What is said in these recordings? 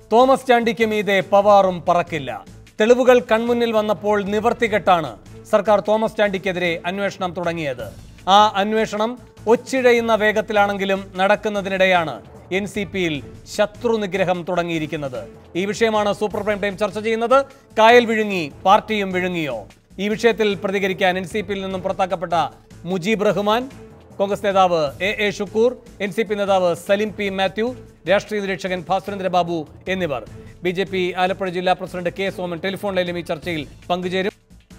Thomas ചാണ്ടിക്ക് മീതെ പവാറും പറക്കില്ല തെളിവുകൾ കൺമുന്നിൽ വന്നപ്പോൾ നിവർത്തികെട്ടാണ് സർക്കാർ തോമസ് ചാണ്ടിക്കെതിരെ അന്വേഷണം തുടങ്ങിയത് ആ അന്വേഷണം ഒച്ചിഴയുന്ന വേഗത്തിലാണെങ്കിലും നടക്കുന്നതിനിടെയാണ് എൻ സി പിയിൽ ശത്രു നിഗ്രഹം തുടങ്ങിയിരിക്കുന്നത് ഈ വിഷയമാണ് സൂപ്പർ പ്രൈം ടൈം ചർച്ച ചെയ്യുന്നത് കായൽ വിഴുങ്ങി പാർട്ടിയും വിഴുങ്ങിയോ ഈ വിഷയത്തിൽ പ്രതികരിക്കാൻ എൻ സി പിയിൽ നിന്നും പുറത്താക്കപ്പെട്ട മുജീബ് റഹ്മാൻ കോൺഗ്രസ് നേതാവ് A A Shukkoor N C P നേതാവ് സലിം പി മാത്യു രാഷ്ട്രീയ നിരീക്ഷകൻ ഭാസ്കരേന്ദ്ര ബാബു എന്നിവർ ബി ജെ പി ആലപ്പുഴ ജില്ലാ പ്രസിഡന്റ് കെ സോമൻ ടെലിഫോൺ ലൈനിലും ഈ ചർച്ചയിൽ പങ്കുചേരും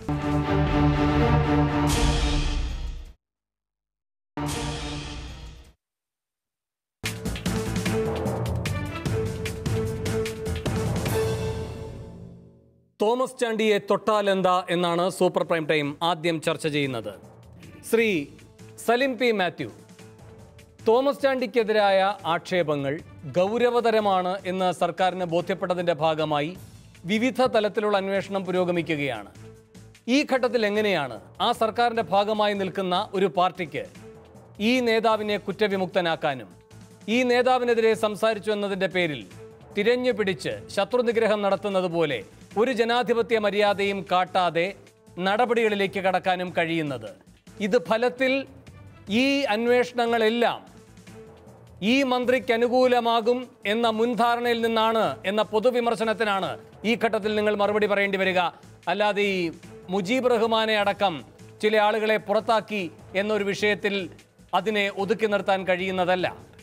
തോമസ് ചാണ്ടിയെ തൊട്ടാലെന്താ എന്നാണ് സൂപ്പർ പ്രൈം ടൈം ആദ്യം ചർച്ച ചെയ്യുന്നത് ശ്രീ സലിം പി മാത്യു തോമസ് ചാണ്ടിക്കെതിരായ ആക്ഷേപങ്ങൾ ഗൗരവതരമാണ് എന്ന് സർക്കാരിന് ബോധ്യപ്പെട്ടതിന്റെ ഭാഗമായി വിവിധ തലത്തിലുള്ള അന്വേഷണം പുരോഗമിക്കുകയാണ് ഈ ഘട്ടത്തിൽ എങ്ങനെയാണ് ആ സർക്കാരിന്റെ ഭാഗമായി നിൽക്കുന്ന ഒരു പാർട്ടിക്ക് ഈ നേതാവിനെ കുറ്റവിമുക്തനാക്കാനും ഈ നേതാവിനെതിരെ സംസാരിച്ചു എന്നതിന്റെ പേരിൽ തിരഞ്ഞു പിടിച്ച് ശത്രുനിഗ്രഹം നടത്തുന്നത് പോലെ ഒരു ജനാധിപത്യ മര്യാദയും കാട്ടാതെ നടപടികളിലേക്ക് കടക്കാനും കഴിയുന്നത് ഇത് ഫലത്തിൽ ഈ അന്വേഷണങ്ങളെല്ലാം ഈ മന്ത്രിക്ക് അനുകൂലമാകും എന്ന മുൻധാരണയിൽ നിന്നാണ് എന്ന പൊതുവിമർശനത്തിനാണ് ഈ ഘട്ടത്തിൽ നിങ്ങൾ മറുപടി പറയേണ്ടി വരിക അല്ലാതെ ഈ മുജീബ് റഹ്മാനെ അടക്കം ചില ആളുകളെ പുറത്താക്കി എന്നൊരു വിഷയത്തിൽ അതിനെ ഒതുക്കി നിർത്താൻ കഴിയുന്നതല്ല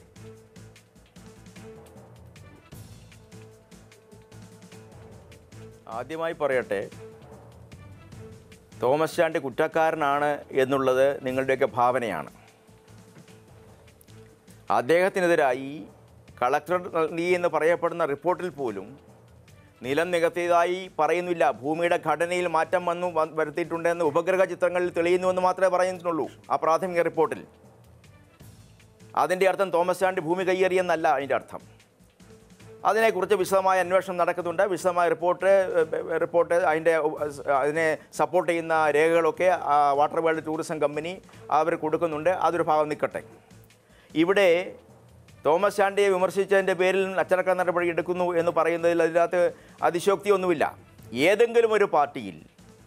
ആദ്യമായി പറയട്ടെ തോമസ് ചാണ്ടി കുറ്റക്കാരനാണ് എന്നുള്ളത് നിങ്ങളുടെയൊക്കെ ഭാവനയാണ് അദ്ദേഹത്തിനെതിരായി കളക്ടർ നൽകി എന്ന് പറയപ്പെടുന്ന റിപ്പോർട്ടിൽ പോലും നിലം നികത്തിയതായി പറയുന്നില്ല ഭൂമിയുടെ ഘടനയിൽ മാറ്റം വന്നു വ- വരുത്തിയിട്ടുണ്ടെന്ന് ഉപഗ്രഹ ചിത്രങ്ങളിൽ തെളിയുന്നുവെന്ന് മാത്രമേ പറയുന്നുള്ളൂ ആ പ്രാഥമിക റിപ്പോർട്ടിൽ അതിൻ്റെ അർത്ഥം തോമസ് ചാണ്ടി ഭൂമി കയ്യേറിയെന്നല്ല അതിൻ്റെ അർത്ഥം അതിനെക്കുറിച്ച് വിശദമായ അന്വേഷണം നടക്കുന്നുണ്ട് വിശദമായ റിപ്പോർട്ട് ഏഹ്, റിപ്പോർട്ട് അതിൻ്റെ ഉ- അതിനെ സപ്പോർട്ട് ചെയ്യുന്ന രേഖകളൊക്കെ ആ, വാട്ടർ വേൾഡ് ടൂറിസം കമ്പനി അവർ കൊടുക്കുന്നുണ്ട് അതൊരു ഭാഗം നിൽക്കട്ടെ ഇവിടെ തോമസ് ചാണ്ടിയെ വിമർശിച്ചതിൻ്റെ പേരിൽ അച്ചടക്ക നടപടി എടുക്കുന്നു എന്ന് പറയുന്നതിൽ അതിനകത്ത് അതിശോക്തിയൊന്നുമില്ല ഏതെങ്കിലും ഒരു പാർട്ടിയിൽ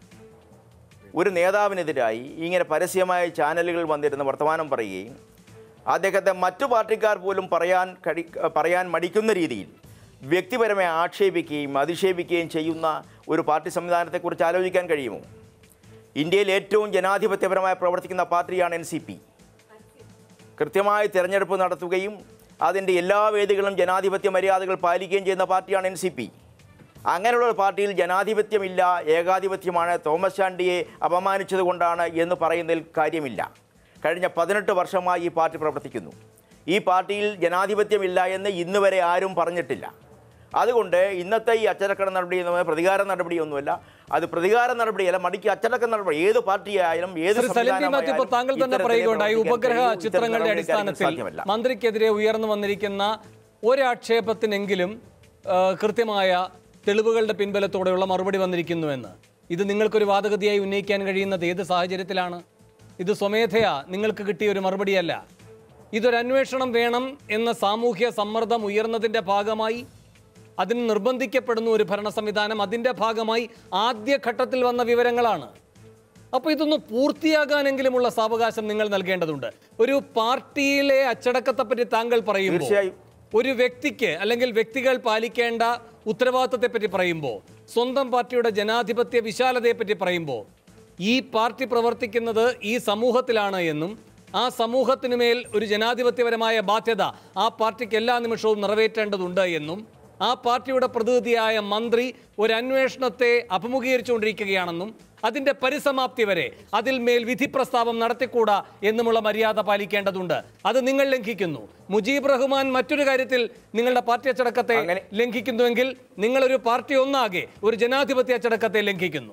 ഒരു നേതാവിനെതിരായി ഇങ്ങനെ പരസ്യമായ ചാനലുകൾ വന്നിരുന്ന് വർത്തമാനം പറയുകയും അദ്ദേഹത്തെ മറ്റു പാർട്ടിക്കാർ പോലും പറയാൻ കഴി പറയാൻ മടിക്കുന്ന രീതിയിൽ വ്യക്തിപരമായി ആക്ഷേപിക്കുകയും അധിക്ഷേപിക്കുകയും ചെയ്യുന്ന ഒരു പാർട്ടി സംവിധാനത്തെക്കുറിച്ച് ആലോചിക്കാൻ കഴിയുമോ ഇന്ത്യയിൽ ഏറ്റവും ജനാധിപത്യപരമായി പ്രവർത്തിക്കുന്ന പാർട്ടിയാണ് എൻ സി പി കൃത്യമായി തിരഞ്ഞെടുപ്പ് നടത്തുകയും അതിൻ്റെ എല്ലാ വേദികളും ജനാധിപത്യ മര്യാദകൾ പാലിക്കുകയും ചെയ്യുന്ന പാർട്ടിയാണ് എൻ സി പി അങ്ങനെയുള്ള ഒരു പാർട്ടിയിൽ ജനാധിപത്യമില്ല ഏകാധിപത്യമാണ് തോമസ് ചാണ്ടിയെ അപമാനിച്ചത് കൊണ്ടാണ് എന്ന് പറയുന്നതിൽ കാര്യമില്ല കഴിഞ്ഞ പതിനെട്ട് വർഷമായി ഈ പാർട്ടി പ്രവർത്തിക്കുന്നു ഈ പാർട്ടിയിൽ ജനാധിപത്യമില്ല എന്ന് ഇന്ന് വരെ ആരും പറഞ്ഞിട്ടില്ല അതുകൊണ്ട് ഇന്നത്തെ ഈ അച്ചടക്ക നടപടി എന്ന് പറയുന്നത് പ്രതികാര നടപടിയൊന്നുമല്ല അത് പ്രതികാര നടപടിയല്ല മടിക്ക് അച്ചടക്ക നടപടി ഏത് പാർട്ടിയായാലും ഏത് ശ്രീ സലിം പി മാത്യു ഇപ്പോൾ സംവിധാനമായാലും താങ്കൾ തന്നെ ഇത്തരത്തിലേ പറയുകയുണ്ടായി പ്രവർത്തിക്കാൻ ഉപഗ്രഹ കഴിയൂ. ഇത്തരം ചിത്രങ്ങളുടെ നടപടികൾ അടിസ്ഥാനത്തിൽ സാധ്യമല്ല. മന്ത്രിക്കെതിരെ ഉയർന്നു വന്നിരിക്കുന്ന ഒരാക്ഷേപത്തിനെങ്കിലും ആ, കൃത്യമായ തെളിവുകളുടെ പിൻബലത്തോടെയുള്ള മറുപടി വന്നിരിക്കുന്നുവെന്ന് ഇത് നിങ്ങൾക്കൊരു വാദഗതിയായി ഉന്നയിക്കാൻ കഴിയുന്നത് ഏത് സാഹചര്യത്തിലാണ് ഇത് സ്വമേധയാ നിങ്ങൾക്ക് കിട്ടിയ ഒരു മറുപടിയല്ല ഇതൊരു അന്വേഷണം വേണം എന്ന സാമൂഹ്യ സമ്മർദ്ദം ഉയർന്നതിന്റെ ഭാഗമായി അതിന് നിർബന്ധിക്കപ്പെടുന്ന ഒരു ഭരണ സംവിധാനം അതിന്റെ ഭാഗമായി ആദ്യ ഘട്ടത്തിൽ വന്ന വിവരങ്ങളാണ് അപ്പോൾ ഇതൊന്ന് പൂർത്തിയാകാനെങ്കിലുമുള്ള സാവകാശം നിങ്ങൾ നൽകേണ്ടതുണ്ട് ഒരു പാർട്ടിയിലെ അച്ചടക്കത്തെപ്പറ്റി താങ്കൾ പറയുമ്പോൾ തീർച്ചയായും. ഒരു വ്യക്തിക്ക് അല്ലെങ്കിൽ വ്യക്തികൾ പാലിക്കേണ്ട ഉത്തരവാദിത്തത്തെപ്പറ്റി പറയുമ്പോൾ സ്വന്തം പാർട്ടിയുടെ ജനാധിപത്യ വിശാലതയെപ്പറ്റി പറയുമ്പോൾ ഈ പാർട്ടി പ്രവർത്തിക്കുന്നത് ഈ സമൂഹത്തിലാണ് എന്നും ആ സമൂഹത്തിനുമേൽ ഒരു ജനാധിപത്യപരമായ ബാധ്യത ആ പാർട്ടിക്ക് എല്ലാ നിമിഷവും നിറവേറ്റേണ്ടതുണ്ട് എന്നും ആ പാർട്ടിയുടെ പ്രതിനിധിയായ മന്ത്രി ഒരു അന്വേഷണത്തെ അഭിമുഖീകരിച്ചുകൊണ്ടിരിക്കുകയാണെന്നും അതിന്റെ പരിസമാപ്തി വരെ അതിൽ മേൽ വിധി പ്രസ്താവം നടത്തിക്കൂടാ എന്നുമുള്ള മര്യാദ പാലിക്കേണ്ടതുണ്ട് അത് നിങ്ങൾ ലംഘിക്കുന്നു മുജീബ് റഹ്മാൻ മറ്റൊരു കാര്യത്തിൽ നിങ്ങളുടെ പാർട്ടി അച്ചടക്കത്തെ അങ്ങനെ- ലംഘിക്കുന്നുവെങ്കിൽ നിങ്ങളൊരു പാർട്ടി ഒന്നാകെ ഒരു ജനാധിപത്യ അച്ചടക്കത്തെ ലംഘിക്കുന്നു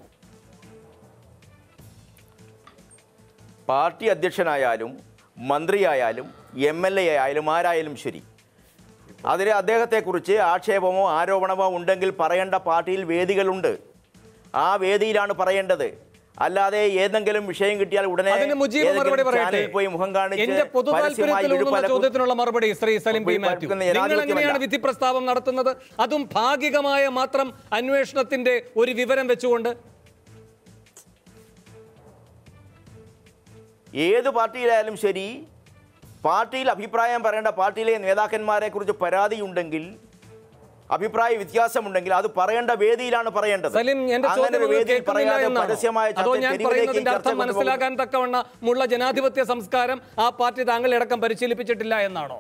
പാർട്ടി അധ്യക്ഷനായാലും മന്ത്രിയായാലും എം എൽ എ ആയാലും ആരായാലും ശരി അതിൽ അദ്ദേഹത്തെക്കുറിച്ച് ആക്ഷേപമോ ആരോപണമോ ഉണ്ടെങ്കിൽ പറയേണ്ട പാർട്ടിയിൽ വേദികളുണ്ട് ആ വേദിയിലാണ് പറയേണ്ടത് അല്ലാതെ ഏതെങ്കിലും വിഷയം കിട്ടിയാൽ ഉടനെ അതിന് മുജീബ് ഏതെങ്കിലും മറുപടി പറയട്ടെ ചാനലിൽ പോയി മുഖം കാണിച്ച് എന്റെ പൊതു പരസ്യമായി താല്പര്യത്തിൽ ഊന്നുന്ന വിടുപ്പല- ചോദ്യത്തിനുള്ള മറുപടി ശ്രീ സലിം പി പോയി മാത്യു പരക്കുന്ന നിങ്ങൾ ജനാധിപത്യമല്ല. എങ്ങനെയാണ് വിധി പ്രസ്താവം നടത്തുന്നത് അതും ഭാഗികമായ മാത്രം അന്വേഷണത്തിന്റെ ഒരു വിവരം വെച്ചുകൊണ്ട് ഏത് പാർട്ടിയിലായാലും ശരി പാർട്ടിയിൽ അഭിപ്രായം പറയേണ്ട പാർട്ടിയിലെ നേതാക്കന്മാരെ കുറിച്ച് പരാതിയുണ്ടെങ്കിൽ അഭിപ്രായ വ്യത്യാസമുണ്ടെങ്കിൽ അത് പറയേണ്ട വേദിയിലാണ് പറയേണ്ടത് സലിം എന്റെ അങ്ങനെ ചോദ്യം ഒരു നിങ്ങൾ വേദിയിൽ കേൾക്കുന്നില്ല പറയാതെ എന്നാണോ? പരസ്യമായ അതോ ചർച്ച ഞാൻ തെരുവിലേക്ക് പറയുന്നതിന്റെ ചർച്ച അർത്ഥം കൊണ്ടുപോകും. മനസ്സിലാക്കാൻ തക്കവണ്ണ ഉള്ള ജനാധിപത്യ സംസ്കാരം ആ പാർട്ടി താങ്കളടക്കം പരിശീലിപ്പിച്ചിട്ടില്ല എന്നാണോ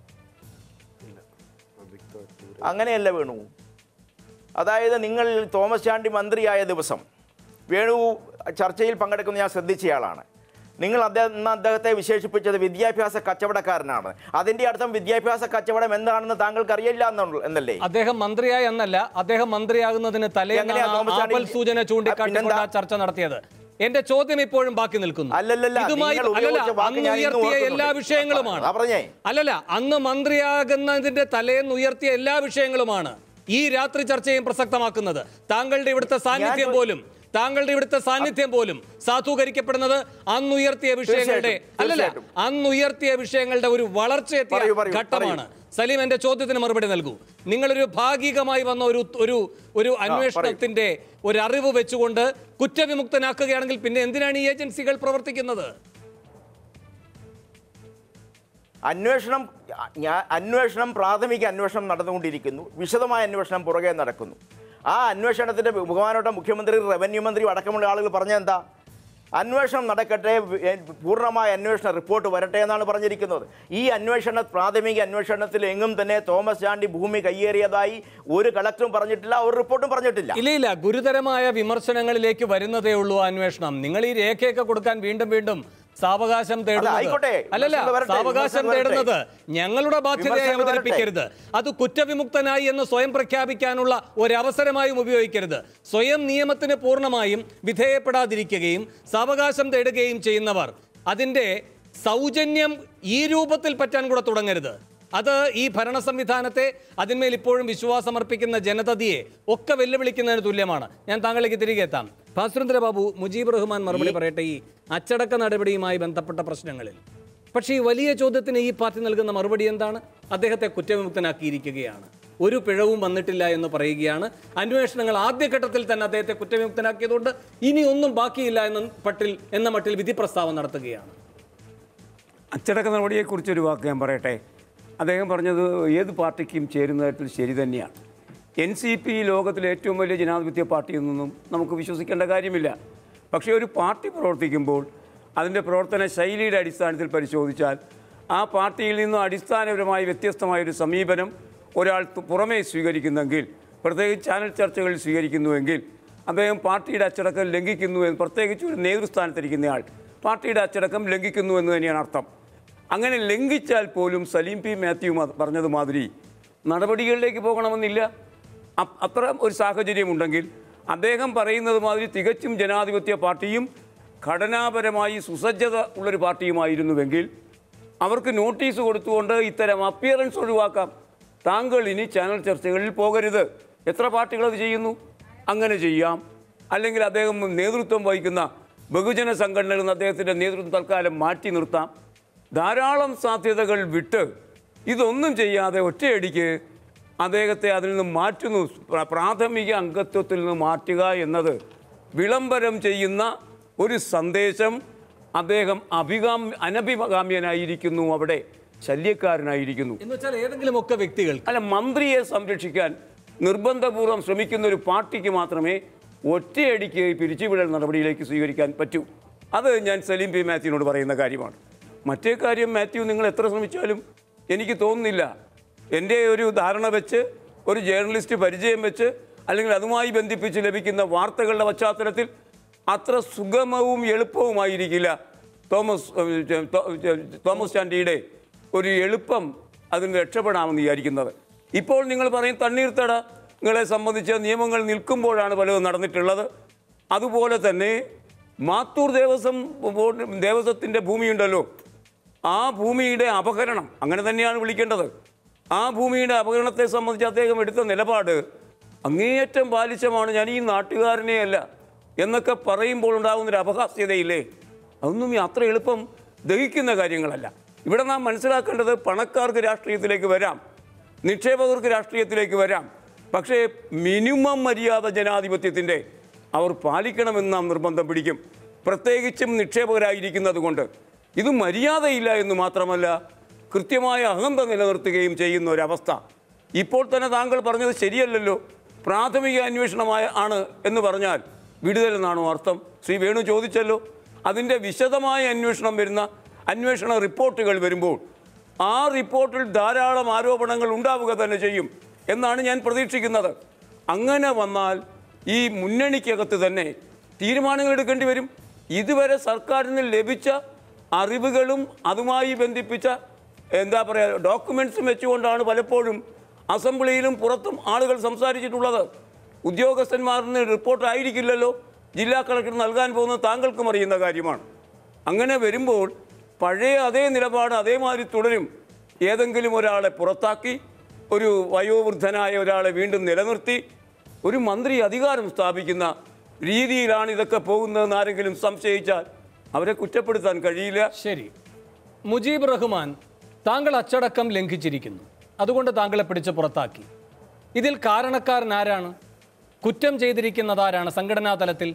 അങ്ങനെയല്ല വേണു അതായത് നിങ്ങൾ തോമസ് ചാണ്ടി മന്ത്രിയായ ദിവസം വേണു ചർച്ചയിൽ പങ്കെടുക്കുന്ന ഞാൻ ശ്രദ്ധിച്ചയാളാണ് നിങ്ങൾ അദ്ദേഹം ഇന്ന് അദ്ദേഹത്തെ വിശേഷിപ്പിച്ചത് വിദ്യാഭ്യാസ കച്ചവടക്കാരനാണ് അതിന്റെ അർത്ഥം വിദ്യാഭ്യാസ കച്ചവടം എന്താണെന്ന് താങ്കൾക്ക് അറിയില്ല എന്നുള്ള- എന്നല്ലേ അദ്ദേഹം മന്ത്രിയായി എന്നല്ല അദ്ദേഹം മന്ത്രിയാകുന്നതിന് തലേന്നാണ് എങ്ങനെയാ തോമസ് ചാണ്ടി- ആപൽ സൂചന ചൂണ്ടിക്കാട്ടിക്കൊണ്ട് ആ പിന്നെന്താ? ചർച്ച നടത്തിയത് എന്റെ ചോദ്യം ഇപ്പോഴും ബാക്കി നിൽക്കുന്നു അല്ലല്ലല്ല, ഇതുമായി നിങ്ങൾ അല്ലല്ല ഉപയോഗിച്ച വാക്ക് അന്ന് ഞാൻ ഇന്നും ഉയർത്തിയ ഓർക്കുന്നുണ്ട്. എല്ലാ വിഷയങ്ങളുമാണ് ആ, പറഞ്ഞേ. അല്ലല്ല അന്ന് മന്ത്രിയാകുന്നതിന്റെ തലേന്ന് ഉയർത്തിയ എല്ലാ വിഷയങ്ങളുമാണ് ഈ രാത്രി ചർച്ചയും പ്രസക്തമാക്കുന്നത് താങ്കളുടെ ഇവിടുത്തെ സാന്നിധ്യം ഞാൻ- പോലും താങ്കളുടെ ഇവിടുത്തെ സാന്നിധ്യം പോലും സാധൂകരിക്കപ്പെടുന്നത് അന്ന് ഉയർത്തിയ വിഷയങ്ങളുടെ തീർച്ചയായിട്ടും, അല്ലല്ല തീർച്ചയായിട്ടും. അന്ന് ഉയർത്തിയ വിഷയങ്ങളുടെ ഒരു വളർച്ചയെത്തിയ പറയൂ, പറയൂ, ഘട്ടമാണ് സലീം എന്റെ ചോദ്യത്തിന് മറുപടി നൽകൂ നിങ്ങളൊരു ഭാഗികമായി വന്ന ഒരു ഒരു ഒരു അന്വേഷണത്തിന്റെ ഒരു അറിവ് വെച്ചുകൊണ്ട് കുറ്റവിമുക്തനാക്കുകയാണെങ്കിൽ പിന്നെ എന്തിനാണ് ഈ ഏജൻസികൾ പ്രവർത്തിക്കുന്നത് അന്വേഷണം ഞാൻ അന്വേഷണം പ്രാഥമിക അന്വേഷണം നടന്നുകൊണ്ടിരിക്കുന്നു വിശദമായ അന്വേഷണം പുറകെ നടക്കുന്നു ആ അന്വേഷണത്തിന്റെ ബഹുമാനോട്ട മുഖ്യമന്ത്രി റവന്യൂ മന്ത്രി അടക്കമുള്ള ആളുകൾ പറഞ്ഞെന്താ അന്വേഷണം നടക്കട്ടെ വി- ഏ, പൂർണ്ണമായ അന്വേഷണ റിപ്പോർട്ട് വരട്ടെ എന്നാണ് പറഞ്ഞിരിക്കുന്നത് ഈ അന്വേഷണ പ്രാഥമിക അന്വേഷണത്തിൽ എങ്ങും തന്നെ തോമസ് ചാണ്ടി ഭൂമി കയ്യേറിയതായി ഒരു കളക്ടറും പറഞ്ഞിട്ടില്ല ഒരു റിപ്പോർട്ടും പറഞ്ഞിട്ടില്ല ഇല്ല ഇല്ല ഗുരുതരമായ വിമർശനങ്ങളിലേക്ക് വരുന്നതേ ഉള്ളൂ ആ അന്വേഷണം നിങ്ങൾ ഈ രേഖയൊക്കെ കൊടുക്കാൻ വീണ്ടും വീണ്ടും സാവകാശം തേടുന്നത് ആയിക്കോട്ടെ. അല്ലല്ല വിമർശനം വരട്ടെ, സാവകാശം വിമർശനം വരട്ടെ. തേടുന്നത് ഞങ്ങളുടെ ബാധ്യതയായി വിമർശനം വരട്ടെ. അവതരിപ്പിക്കരുത് അത് കുറ്റവിമുക്തനായി എന്ന് സ്വയം പ്രഖ്യാപിക്കാനുള്ള ഒരവസരമായും ഉപയോഗിക്കരുത് സ്വയം നിയമത്തിന് പൂർണ്ണമായും വിധേയപ്പെടാതിരിക്കുകയും സാവകാശം തേടുകയും ചെയ്യുന്നവർ അതിൻ്റെ സൗജന്യം ഈ രൂപത്തിൽ പറ്റാൻ കൂടെ തുടങ്ങരുത് അത് ഈ ഭരണ സംവിധാനത്തെ അതിന്മേൽ ഇപ്പോഴും വിശ്വാസമർപ്പിക്കുന്ന ജനതയെ ഒക്കെ വെല്ലുവിളിക്കുന്നതിന് തുല്യമാണ് ഞാൻ താങ്കളിലേക്ക് തിരികെ എത്താം ഭാസ്വരേന്ദ്ര ബാബു മുജീബ് റഹ്മാൻ മറുപടി പറയട്ടെ ഈ അച്ചടക്ക നടപടിയുമായി ബന്ധപ്പെട്ട പ്രശ്നങ്ങളിൽ പക്ഷേ ഈ വലിയ ചോദ്യത്തിന് ഈ പാർട്ടി നൽകുന്ന മറുപടി എന്താണ് അദ്ദേഹത്തെ കുറ്റവിമുക്തനാക്കിയിരിക്കുകയാണ് ഒരു പിഴവും വന്നിട്ടില്ല എന്ന് പറയുകയാണ് അന്വേഷണങ്ങൾ ആദ്യഘട്ടത്തിൽ തന്നെ അദ്ദേഹത്തെ കുറ്റവിമുക്തനാക്കിയതുകൊണ്ട് ഇനി ഒന്നും ബാക്കിയില്ല എന്ന പട്ടിൽ എന്ന മട്ടിൽ വിധി പ്രസ്താവം നടത്തുകയാണ് അച്ചടക്ക നടപടിയെക്കുറിച്ചൊരു വാക്ക് ഞാൻ പറയട്ടെ അദ്ദേഹം പറഞ്ഞത് ഏത് പാർട്ടിക്കും ചേരുന്ന തരത്തിൽ ശരി തന്നെയാണ് എൻ സി പി ലോകത്തിലെ ഏറ്റവും വലിയ ജനാധിപത്യ പാർട്ടിയിൽ നിന്നും നമുക്ക് വിശ്വസിക്കേണ്ട കാര്യമില്ല പക്ഷേ ഒരു പാർട്ടി പ്രവർത്തിക്കുമ്പോൾ അതിൻ്റെ പ്രവർത്തന ശൈലിയുടെ അടിസ്ഥാനത്തിൽ പരിശോധിച്ചാൽ ആ പാർട്ടിയിൽ നിന്നും അടിസ്ഥാനപരമായി വ്യത്യസ്തമായ ഒരു സമീപനം ഒരാൾ തു- പുറമേ സ്വീകരിക്കുന്നെങ്കിൽ പ്രത്യേകിച്ച് ചാനൽ ചർച്ചകളിൽ സ്വീകരിക്കുന്നുവെങ്കിൽ അദ്ദേഹം പാർട്ടിയുടെ അച്ചടക്കം ലംഘിക്കുന്നു എന്ന് പ്രത്യേകിച്ച് ഒരു നേതൃസ്ഥാനത്തിരിക്കുന്നയാൾ പാർട്ടിയുടെ അച്ചടക്കം ലംഘിക്കുന്നു എന്ന് തന്നെയാണ് അർത്ഥം അങ്ങനെ ലംഘിച്ചാൽ പോലും സലീം പി മാത്യു മ- പറഞ്ഞത് മാതിരി നടപടികളിലേക്ക് പോകണമെന്നില്ല അ- അത്ര ഒരു സാഹചര്യമുണ്ടെങ്കിൽ അദ്ദേഹം പറയുന്നത് മാതിരി തികച്ചും ജനാധിപത്യ പാർട്ടിയും ഘടനാപരമായി സുസജ്ജത ഉള്ളൊരു പാർട്ടിയുമായിരുന്നുവെങ്കിൽ അവർക്ക് നോട്ടീസ് കൊടുത്തുകൊണ്ട് ഇത്തരം അപ്പിയറൻസ് ഒഴിവാക്കാം താങ്കൾ ഇനി ചാനൽ ചർച്ചകളിൽ പോകരുത് എത്ര പാർട്ടികൾ അത് ചെയ്യുന്നു അങ്ങനെ ചെയ്യാം അല്ലെങ്കിൽ അദ്ദേഹം നേതൃത്വം വഹിക്കുന്ന ബഹുജന സംഘടനകളിൽ നിന്ന് അദ്ദേഹത്തിൻ്റെ നേതൃത്വം തൽക്കാലം മാറ്റി നിർത്താം ധാരാളം സാധ്യതകൾ വിട്ട് ഇതൊന്നും ചെയ്യാതെ ഒറ്റയടിക്ക് അദ്ദേഹത്തെ അതിൽ നിന്ന് മാറ്റുന്നു പ്ര- പ്രാഥമിക അംഗത്വത്തിൽ നിന്ന് മാറ്റുക എന്നത് വിളംബരം ചെയ്യുന്ന ഒരു സന്ദേശം അദ്ദേഹം അഭികാം അനഭികാമ്യനായിരിക്കുന്നു അവിടെ ശല്യക്കാരനായിരിക്കുന്നു എന്ന് വെച്ചാൽ ഏതെങ്കിലും ഒക്കെ വ്യക്തികൾ അല്ല മന്ത്രിയെ സംരക്ഷിക്കാൻ നിർബന്ധപൂർവ്വം ശ്രമിക്കുന്ന ഒരു പാർട്ടിക്ക് മാത്രമേ ഒറ്റയടിക്ക് ഈ പിരിച്ചുവിടൽ നടപടിയിലേക്ക് സ്വീകരിക്കാൻ പറ്റൂ അത് ഞാൻ സലീം പി മാത്യുവിനോട് പറയുന്ന കാര്യമാണ് മറ്റേ കാര്യം മാത്യു നിങ്ങൾ എത്ര ശ്രമിച്ചാലും എനിക്ക് തോന്നുന്നില്ല എൻ്റെ ഒരു ധാരണ വെച്ച് ഒരു ജേർണലിസ്റ്റ് പരിചയം വെച്ച് അല്ലെങ്കിൽ അതുമായി ബന്ധിപ്പിച്ച് ലഭിക്കുന്ന വാർത്തകളുടെ പശ്ചാത്തലത്തിൽ അത്ര സുഗമവും എളുപ്പവുമായിരിക്കില്ല തോമസ് ഏഹ്, ചെ- തോ- ചെ- തോമസ് ചാണ്ടിയുടെ ഒരു എളുപ്പം അതിന് രക്ഷപ്പെടാമെന്ന് വിചാരിക്കുന്നത് ഇപ്പോൾ നിങ്ങൾ പറയും തണ്ണീർത്തട നിങ്ങളെ സംബന്ധിച്ച് നിയമങ്ങൾ നിൽക്കുമ്പോഴാണ് പലതും നടന്നിട്ടുള്ളത് അതുപോലെ തന്നെ മാത്തൂർ ദേവസ്വം ബോർഡ് ദേവസ്വത്തിൻ്റെ ഭൂമിയുണ്ടല്ലോ ആ ഭൂമിയുടെ അപഹരണം അങ്ങനെ തന്നെയാണ് വിളിക്കേണ്ടത് ആ ഭൂമിയുടെ അപഹരണത്തെ സംബന്ധിച്ച് അദ്ദേഹം എടുത്ത നിലപാട് അങ്ങേയറ്റം ബാലിശമാണ് ഞാൻ ഈ നാട്ടുകാരനെയല്ല എന്നൊക്കെ പറയുമ്പോൾ ഉണ്ടാകുന്നൊരു അപഹാസ്യതയില്ലേ അതൊന്നും ഈ അത്ര എളുപ്പം ദഹിക്കുന്ന കാര്യങ്ങളല്ല ഇവിടെ നാം മനസ്സിലാക്കേണ്ടത് പണക്കാർക്ക് രാഷ്ട്രീയത്തിലേക്ക് വരാം നിക്ഷേപകർക്ക് രാഷ്ട്രീയത്തിലേക്ക് വരാം പക്ഷേ മിനിമം മര്യാദ ജനാധിപത്യത്തിൻ്റെ അവർ പാലിക്കണമെന്ന് നാം നിർബന്ധം പിടിക്കും പ്രത്യേകിച്ചും നിക്ഷേപകരായിരിക്കുന്നത് കൊണ്ട് ഇത് മര്യാദയില്ല എന്ന് മാത്രമല്ല കൃത്യമായ അഹന്ത നിലനിർത്തുകയും ചെയ്യുന്ന ഒരവസ്ഥ ഇപ്പോൾ തന്നെ താങ്കൾ പറഞ്ഞത് ശരിയല്ലല്ലോ പ്രാഥമിക അന്വേഷണമായ ആണ് എന്ന് പറഞ്ഞാൽ വിടുതൽ എന്നാണോ അർത്ഥം ശ്രീ വേണു ചോദിച്ചല്ലോ അതിൻ്റെ വിശദമായ അന്വേഷണം വരുന്ന അന്വേഷണ റിപ്പോർട്ടുകൾ വരുമ്പോൾ ആ റിപ്പോർട്ടിൽ ധാരാളം ആരോപണങ്ങൾ ഉണ്ടാവുക തന്നെ ചെയ്യും എന്നാണ് ഞാൻ പ്രതീക്ഷിക്കുന്നത് അങ്ങനെ വന്നാൽ ഈ മുന്നണിക്കകത്ത് തന്നെ തീരുമാനങ്ങൾ എടുക്കേണ്ടി വരും ഇതുവരെ സർക്കാരിന് ലഭിച്ച അറിവുകളും അതുമായി ബന്ധിപ്പിച്ച എന്താ പറയുക ഡോക്യുമെൻസും വെച്ചുകൊണ്ടാണ് പലപ്പോഴും അസംബ്ലിയിലും പുറത്തും ആളുകൾ സംസാരിച്ചിട്ടുള്ളത് ഉദ്യോഗസ്ഥന്മാരിന് റിപ്പോർട്ട് ആയിരിക്കില്ലല്ലോ ജില്ലാ കളക്ടർ നൽകാൻ പോകുന്നത് താങ്കൾക്കും അറിയുന്ന കാര്യമാണ് അങ്ങനെ വരുമ്പോൾ പഴയ അതേ നിലപാട് അതേമാതിരി തുടരും ഏതെങ്കിലും ഒരാളെ പുറത്താക്കി ഒരു വയോവൃദ്ധനായ ഒരാളെ വീണ്ടും നിലനിർത്തി ഒരു മന്ത്രി അധികാരം സ്ഥാപിക്കുന്ന രീതിയിലാണ് ഇതൊക്കെ പോകുന്നതെന്ന് ആരെങ്കിലും സംശയിച്ചാൽ അവരെ കുറ്റപ്പെടുത്താൻ കഴിയില്ല ശരി മുജീബ് റഹ്മാൻ താങ്കൾ അച്ചടക്കം ലംഘിച്ചിരിക്കുന്നു അതുകൊണ്ട് താങ്കളെ പിടിച്ച് പുറത്താക്കി ഇതിൽ കാരണക്കാരൻ ആരാണ് കുറ്റം ചെയ്തിരിക്കുന്നത് ആരാണ് സംഘടനാ തലത്തിൽ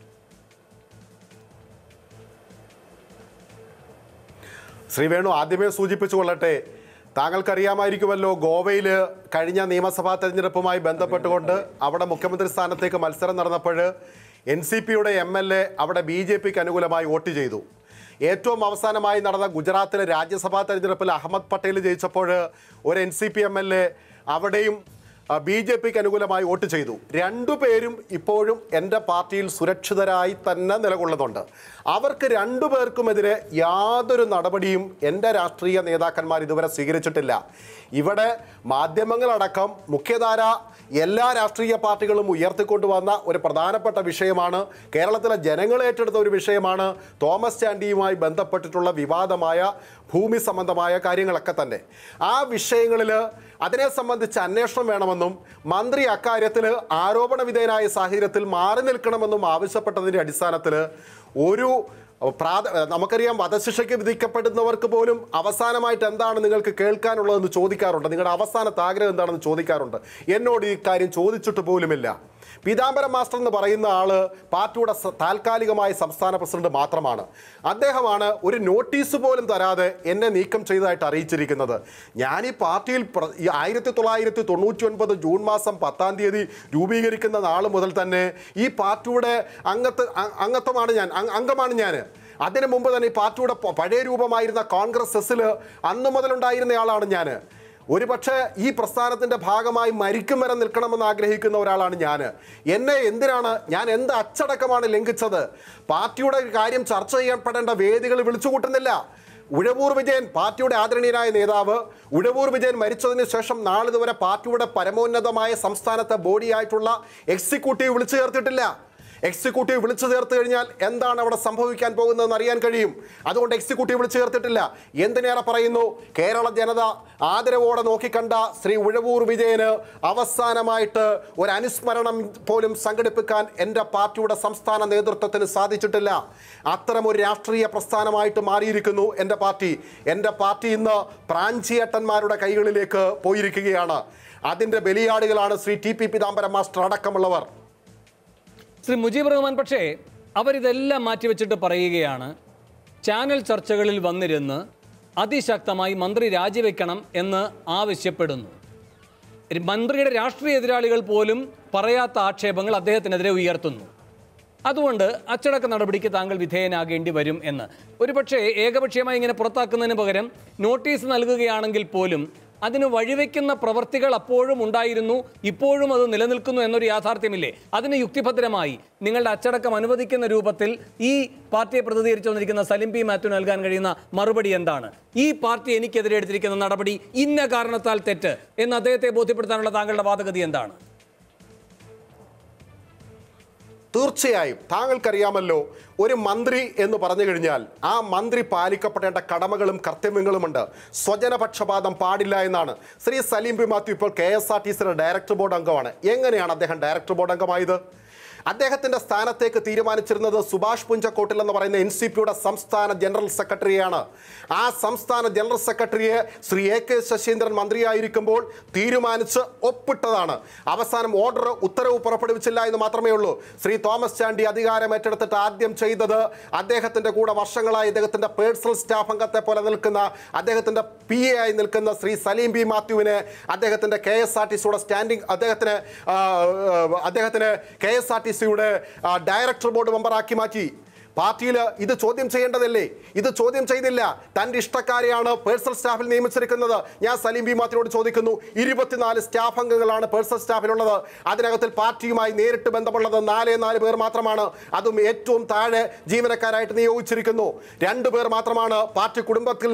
ശ്രീ വേണു ആദ്യമേ സൂചിപ്പിച്ചു കൊള്ളട്ടെ താങ്കൾക്കറിയാമായിരിക്കുമല്ലോ ഗോവയിൽ കഴിഞ്ഞ നിയമസഭാ തെരഞ്ഞെടുപ്പുമായി ബന്ധപ്പെട്ടുകൊണ്ട് അവിടെ മുഖ്യമന്ത്രി സ്ഥാനത്തേക്ക് മത്സരം നടന്നപ്പോൾ എൻ സി പിയുടെ എം എൽ എ അവിടെ ബി ജെ പിക്ക് അനുകൂലമായി വോട്ട് ചെയ്തു ഏറ്റവും അവസാനമായി നടന്ന ഗുജറാത്തിലെ രാജ്യസഭാ തെരഞ്ഞെടുപ്പിൽ അഹമ്മദ് പട്ടേൽ ജയിച്ചപ്പോൾ ഒരു N C P M L A അവിടെയും ബി ജെ പിക്ക് അനുകൂലമായി വോട്ട് ചെയ്തു രണ്ടുപേരും ഇപ്പോഴും എൻ്റെ പാർട്ടിയിൽ സുരക്ഷിതരായി തന്നെ നിലകൊള്ളുന്നുണ്ട് അവർക്ക് രണ്ടുപേർക്കുമെതിരെ യാതൊരു നടപടിയും എൻ്റെ രാഷ്ട്രീയ നേതാക്കന്മാർ ഇതുവരെ സ്വീകരിച്ചിട്ടില്ല ഇവിടെ മാധ്യമങ്ങളടക്കം മുഖ്യധാര എല്ലാ രാഷ്ട്രീയ പാർട്ടികളും ഉയർത്തിക്കൊണ്ടുവന്ന ഒരു പ്രധാനപ്പെട്ട വിഷയമാണ് കേരളത്തിലെ ജനങ്ങൾ ഏറ്റെടുത്ത ഒരു വിഷയമാണ് തോമസ് ചാണ്ടിയുമായി ബന്ധപ്പെട്ടിട്ടുള്ള വിവാദമായ ഭൂമി സംബന്ധമായ കാര്യങ്ങളൊക്കെ തന്നെ ആ വിഷയങ്ങളിൽ അതിനെ സംബന്ധിച്ച് അന്വേഷണം വേണമെന്നും മന്ത്രി അക്കാര്യത്തിൽ ആരോപണ വിധേയനായ സാഹചര്യത്തിൽ മാറി നിൽക്കണമെന്നും ആവശ്യപ്പെട്ടതിൻ്റെ അടിസ്ഥാനത്തിൽ ഒരു പ്രാഥ നമുക്കറിയാം വധശിക്ഷയ്ക്ക് വിധിക്കപ്പെടുന്നവർക്ക് പോലും അവസാനമായിട്ട് എന്താണ് നിങ്ങൾക്ക് കേൾക്കാനുള്ളതെന്ന് ചോദിക്കാറുണ്ട് നിങ്ങളുടെ അവസാനത്തെ ആഗ്രഹം എന്താണെന്ന് ചോദിക്കാറുണ്ട് എന്നോട് ഈ കാര്യം ചോദിച്ചിട്ട് പോലുമില്ല പീതാംബരം മാസ്റ്റർ എന്ന് പറയുന്ന ആള് പാർട്ടിയുടെ സ- താൽക്കാലികമായ സംസ്ഥാന പ്രസിഡന്റ് മാത്രമാണ് അദ്ദേഹമാണ് ഒരു നോട്ടീസ് പോലും തരാതെ എന്നെ നീക്കം ചെയ്തതായിട്ട് അറിയിച്ചിരിക്കുന്നത് ഞാൻ ഈ പാർട്ടിയിൽ പ്ര- ഈ ആയിരത്തി തൊള്ളായിരത്തി തൊണ്ണൂറ്റി ഒൻപത് ജൂൺ മാസം പത്താം തീയതി രൂപീകരിക്കുന്ന നാൾ മുതൽ തന്നെ ഈ പാർട്ടിയുടെ അംഗത്ത് അ- അംഗത്വമാണ് ഞാൻ അംഗ- അംഗമാണ് ഞാൻ അതിനു മുമ്പ് തന്നെ ഈ പാർട്ടിയുടെ പ- പഴയ രൂപമായിരുന്ന കോൺഗ്രസ് എസ്സിൽ അന്ന് മുതലുണ്ടായിരുന്നയാളാണ് ഞാൻ ഒരുപക്ഷെ ഈ പ്രസ്ഥാനത്തിന്റെ ഭാഗമായി മരിക്കും വരെ നിൽക്കണമെന്ന് ആഗ്രഹിക്കുന്ന ഒരാളാണ് ഞാൻ എന്നെ എന്തിനാണ് ഞാൻ എന്ത് അച്ചടക്കമാണ് ലംഘിച്ചത് പാർട്ടിയുടെ കാര്യം ചർച്ച ചെയ്യപ്പെടേണ്ട വേദികൾ വിളിച്ചുകൂട്ടുന്നില്ല ഉഴവൂർ വിജയൻ പാർട്ടിയുടെ ആദരണീയനായ നേതാവ് ഉഴവൂർ വിജയൻ മരിച്ചതിന് ശേഷം നാളിതുവരെ പാർട്ടിയുടെ പരമോന്നതമായ സംസ്ഥാനത്തെ ബോഡിയായിട്ടുള്ള എക്സിക്യൂട്ടീവ് വിളിച്ചു ചേർത്തിട്ടില്ല എക്സിക്യൂട്ടീവ് വിളിച്ചു ചേർത്ത് കഴിഞ്ഞാൽ എന്താണ് അവിടെ സംഭവിക്കാൻ പോകുന്നതെന്ന് അറിയാൻ കഴിയും അതുകൊണ്ട് എക്സിക്യൂട്ടീവ് വിളിച്ചു ചേർത്തിട്ടില്ല എന്തിനേറെ പറയുന്നു കേരള ജനത ആദരവോടെ നോക്കിക്കണ്ട ശ്രീ ഉഴവൂർ വിജയന് അവസാനമായിട്ട് ഒരു അനുസ്മരണം പോലും സംഘടിപ്പിക്കാൻ എൻ്റെ പാർട്ടിയുടെ സംസ്ഥാന നേതൃത്വത്തിന് സാധിച്ചിട്ടില്ല അത്തരം ഒരു രാഷ്ട്രീയ പ്രസ്ഥാനമായിട്ട് മാറിയിരിക്കുന്നു എൻ്റെ പാർട്ടി എൻ്റെ പാർട്ടി ഇന്ന് പ്രാഞ്ചിയേട്ടന്മാരുടെ കൈകളിലേക്ക് പോയിരിക്കുകയാണ് അതിൻ്റെ ബലിയാടുകളാണ് Shri T P Pithambaram master അടക്കമുള്ളവർ ശ്രീ മുജീബ് റഹ്മാൻ പക്ഷേ അവരിതെല്ലാം മാറ്റിവെച്ചിട്ട് പറയുകയാണ് ചാനൽ ചർച്ചകളിൽ വന്നിരുന്ന് അതിശക്തമായി മന്ത്രി രാജിവെക്കണം എന്ന് ആവശ്യപ്പെടുന്നു ഒരു മന്ത്രിയുടെ രാഷ്ട്രീയ എതിരാളികൾ പോലും പറയാത്ത ആക്ഷേപങ്ങൾ അദ്ദേഹത്തിനെതിരെ ഉയർത്തുന്നു അതുകൊണ്ട് അച്ചടക്ക നടപടിക്ക് താങ്കൾ വിധേയനാകേണ്ടി വരും എന്ന് ഒരുപക്ഷെ ഏകപക്ഷീയമായി ഇങ്ങനെ പുറത്താക്കുന്നതിന് പകരം നോട്ടീസ് നൽകുകയാണെങ്കിൽ പോലും അതിന് വഴിവെക്കുന്ന പ്രവർത്തികൾ അപ്പോഴും ഉണ്ടായിരുന്നു ഇപ്പോഴും അത് നിലനിൽക്കുന്നു എന്നൊരു യാഥാർത്ഥ്യമില്ലേ അതിന് യുക്തിഭദ്രമായി നിങ്ങളുടെ അച്ചടക്കം അനുവദിക്കുന്ന രൂപത്തിൽ ഈ പാർട്ടിയെ പ്രതിനിധീകരിച്ചു വന്നിരിക്കുന്ന സലിം പി മാത്യു നൽകാൻ കഴിയുന്ന മറുപടി എന്താണ് ഈ പാർട്ടി എനിക്കെതിരെ എടുത്തിരിക്കുന്ന നടപടി ഇന്ന കാരണത്താൽ തെറ്റ് എന്ന് അദ്ദേഹത്തെ ബോധ്യപ്പെടുത്താനുള്ള താങ്കളുടെ വാദഗതി എന്താണ് തീർച്ചയായും താങ്കൾക്കറിയാമല്ലോ ഒരു മന്ത്രി എന്ന് പറഞ്ഞു കഴിഞ്ഞാൽ ആ മന്ത്രി പാലിക്കപ്പെടേണ്ട കടമകളും കർത്തവ്യങ്ങളുമുണ്ട് സ്വജനപക്ഷപാതം പാടില്ല എന്നാണ് ശ്രീ സലീം പി മാത്യു ഇപ്പോൾ കെ എസ് ആർ ടി സിയുടെ ഡയറക്ടർ ബോർഡ് അംഗമാണ് എങ്ങനെയാണ് അദ്ദേഹം ഡയറക്ടർ ബോർഡ് അംഗമായത് അദ്ദേഹത്തിന്റെ സ്ഥാനത്തേക്ക് തീരുമാനിച്ചിരുന്നത് സുഭാഷ് പുഞ്ചക്കോട്ടിൽ എന്ന് പറയുന്ന എൻ സി പിയുടെ സംസ്ഥാന ജനറൽ സെക്രട്ടറിയാണ് ആ സംസ്ഥാന ജനറൽ സെക്രട്ടറിയെ ശ്രീ എ കെ ശശീന്ദ്രൻ മന്ത്രിയായിരിക്കുമ്പോൾ തീരുമാനിച്ച് ഒപ്പിട്ടതാണ് അവസാനം ഓർഡർ ഉത്തരവ് പുറപ്പെടുവിച്ചില്ല എന്ന് മാത്രമേ ഉള്ളൂ ശ്രീ തോമസ് ചാണ്ടി അധികാരം ഏറ്റെടുത്തിട്ട് ആദ്യം ചെയ്തത് അദ്ദേഹത്തിന്റെ കൂടെ വർഷങ്ങളായി അദ്ദേഹത്തിന്റെ പേഴ്സണൽ സ്റ്റാഫ് അംഗത്തെ പോലെ നിൽക്കുന്ന അദ്ദേഹത്തിന്റെ പി എ ആയി നിൽക്കുന്ന ശ്രീ സലീം ബി മാത്യുവിനെ അദ്ദേഹത്തിന്റെ കെ എസ് ആർ ടി സിയുടെ സ്റ്റാൻഡിംഗ് അദ്ദേഹത്തിന് ആ, ആ, അദ്ദേഹത്തിന് കെ എസ് ആർ ടി സിയുടെ ഡയറക്ടർ ബോർഡ് മെമ്പറാക്കി മാറ്റി പാർട്ടിയിൽ ഇത് ചോദ്യം ചെയ്യേണ്ടതല്ലേ ഇത് ചോദ്യം ചെയ്തില്ല തൻ്റെ ഇഷ്ടക്കാരെയാണ് പേഴ്സണൽ സ്റ്റാഫിൽ നിയമിച്ചിരിക്കുന്നത് ഞാൻ സലീം ബി മാത്തിനോട് ചോദിക്കുന്നു ഇരുപത്തിനാല് സ്റ്റാഫ് അംഗങ്ങളാണ് പേഴ്സണൽ സ്റ്റാഫിലുള്ളത് അതിനകത്തിൽ പാർട്ടിയുമായി നേരിട്ട് ബന്ധമുള്ളത് നാലേ നാല് പേർ മാത്രമാണ് അതും ഏറ്റവും താഴെ ജീവനക്കാരായിട്ട് നിയോഗിച്ചിരിക്കുന്നു രണ്ടു പേർ മാത്രമാണ് പാർട്ടി കുടുംബത്തിൽ